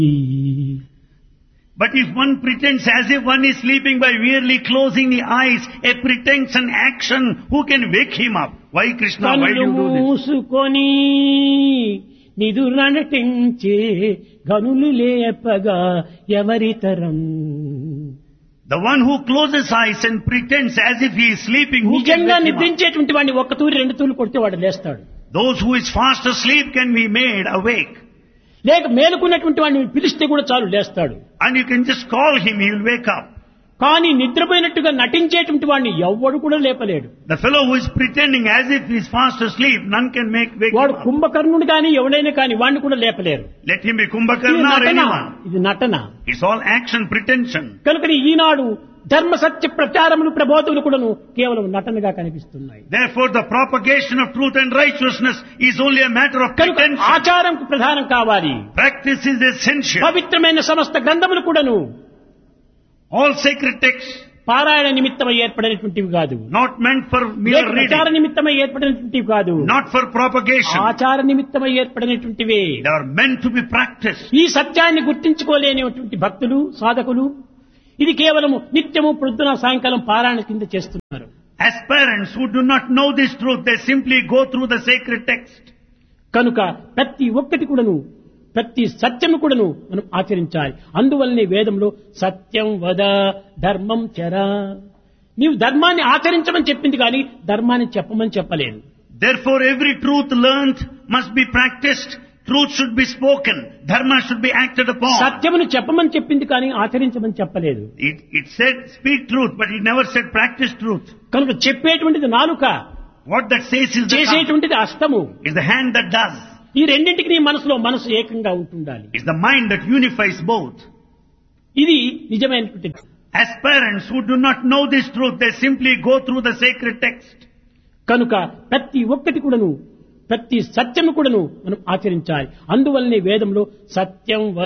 But if one pretends as if one is sleeping by merely closing the eyes, a pretense and action, who can wake him up? Why Krishna, why do కనులు you do this? మూసుకొని నిదుర నటించే గనులు లేపగా ఎవరితరం The one who closes eyes and pretends as if he is sleeping, who can నిజంగా wake him up? నిద్రించేటువంటి వాడిని ఒక్క తూరి రెండు తూర్లు కొడితే వాడు లేస్తాడు Those who is fast asleep can be made awake. లేక మేలుకున్నటువంటి వాడిని పిలిస్తే కూడా చాలు లేస్తాడు And you can just call him, he will wake up. కానీ నిద్రపోయినట్టుగా నటించేటువంటి వాడిని ఎవ్వడు కూడా లేపలేడు The fellow who is pretending as if he is fast asleep, none can make wake వాడు him up. కుంభకర్ణుడు కానీ ఎవడైనా కానీ వాడిని కూడా లేపలేరు Let him be ఇది Kumbhakarna or నటన anyone. ఇది నటన It's all action, pretension. కనుక ఈనాడు ధర్మ సత్య ప్రచారములు ప్రబోధములు కూడాను కేవలం నటనగా కనిపిస్తున్నాయి Therefore, the propagation of truth and righteousness is only a matter of కనుక pretension. ఆచారం ప్రధానం కావాలి Practice is essential. పవిత్రమైన సమస్త గ్రంథములు కూడాను All sacred texts, పారాయణ నిమిత్తమై ఏర్పడినటువంటివి కాదు not meant for లేక mere ప్రచార reading, నిమిత్తమై ఏర్పడినటువంటివి కాదు not for propagation. ఆచార నిమిత్తమై ఏర్పడినటువంటివే They are meant to be practiced. ఈ సత్యాన్ని గుర్తించుకోలేనిటువంటి భక్తులు సాధకులు ఇది కేవలము నిత్యము ప్రొద్దున సాయంకాలం పారాయణ కింద చేస్తున్నారు As parents who do not know this truth, they simply go through the sacred text. కనుక ప్రతి ఒక్కటి కూడాను ప్రతి సత్యము కూడాను మనం ఆచరించాలి అందువల్లనే వేదంలో సత్యం వద ధర్మం చర నీవు ధర్మాన్ని ఆచరించమని చెప్పింది కానీ ధర్మాన్ని చెప్పమని చెప్పలేదు Therefore, every truth learned must be practiced. Truth should be spoken. Dharma should be acted upon. సత్యమును చెప్పమని చెప్పింది కానీ ఆచరించమని చెప్పలేదు It, it said speak truth, but it never said practice truth. కనుక చెప్పేటువంటిది నాలుక What that says is the, tongue, చేసేటువంటిది అస్తము is the hand that does. ఈ రెండింటికి నీ మనసులో మనసు ఏకంగా ఉంటుండాలి It's the mind that unifies both. ఇది నిజమైనటువంటి As parents who do not know this truth, they simply go through the sacred text. కనుక ప్రతి ఒక్కటి కూడాను ప్రతి సత్యము కూడాను మనం ఆచరించాలి అందువల్లనే వేదంలో సత్యం